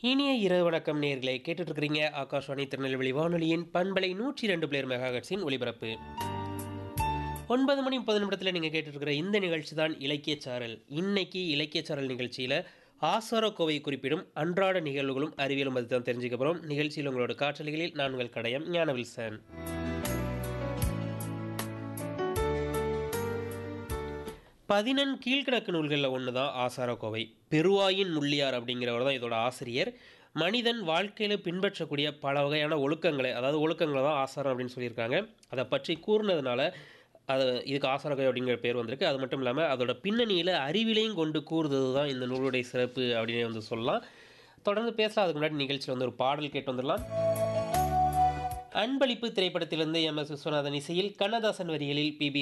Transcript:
இனிய இரவு வணக்கம் நேர்களை கேட்டுட்டு இருக்கிறீங்க ஆகாஷ்வாணி திருநெல்வேலி வானொலியின் பண்பலை நூற்றி ரெண்டு பிளேர் மெகாஹட்ஸின் ஒலிபரப்பு ஒன்பது மணி முப்பது நிமிடத்தில் நீங்கள் கேட்டுருக்கிற இந்த நிகழ்ச்சி தான் இலக்கியச்சாரல் இன்னைக்கு இலக்கியச்சாரல் நிகழ்ச்சியில் ஆசாரக்கோவை குறிப்பிடும் அன்றாட நிகழ்வுகளும் அறிவியலும் பற்றி தான் தெரிஞ்சுக்க போகிறோம் நிகழ்ச்சியில் உங்களோட காற்றலைகளில் நான் உங்கள் கடையம் ஞானவில்சன் பதினெண் கீழ்கணக்கு நூல்களில் ஒன்று தான் ஆசாரக்கோவை பெருவாயின் முள்ளியார் அப்படிங்கிறவர் தான் இதோட ஆசிரியர் மனிதன் வாழ்க்கையில் பின்பற்றக்கூடிய பல வகையான ஒழுக்கங்களை அதாவது ஒழுக்கங்களை தான் ஆசாரம் அப்படின்னு சொல்லியிருக்காங்க அதை பற்றி கூறினதுனால அது இதுக்கு ஆசாரக்கோவை அப்படிங்கிற பேர் வந்திருக்கு அது மட்டும் இல்லாமல் அதோட பின்னணியில் அறிவிலையும் கொண்டு கூறுறது தான் இந்த நூலுடைய சிறப்பு அப்படின்னு வந்து சொல்லலாம் தொடர்ந்து பேசலாம் அதுக்கு முன்னாடி நிகழ்ச்சியில் வந்து ஒரு பாடல் கேட்டு வந்துடலாம் அன்பளிப்பு திரைப்படத்திலிருந்து எம் எஸ் விஸ்வநாதன் இசையில் கண்ணதாசன் வரிகளில் பி பி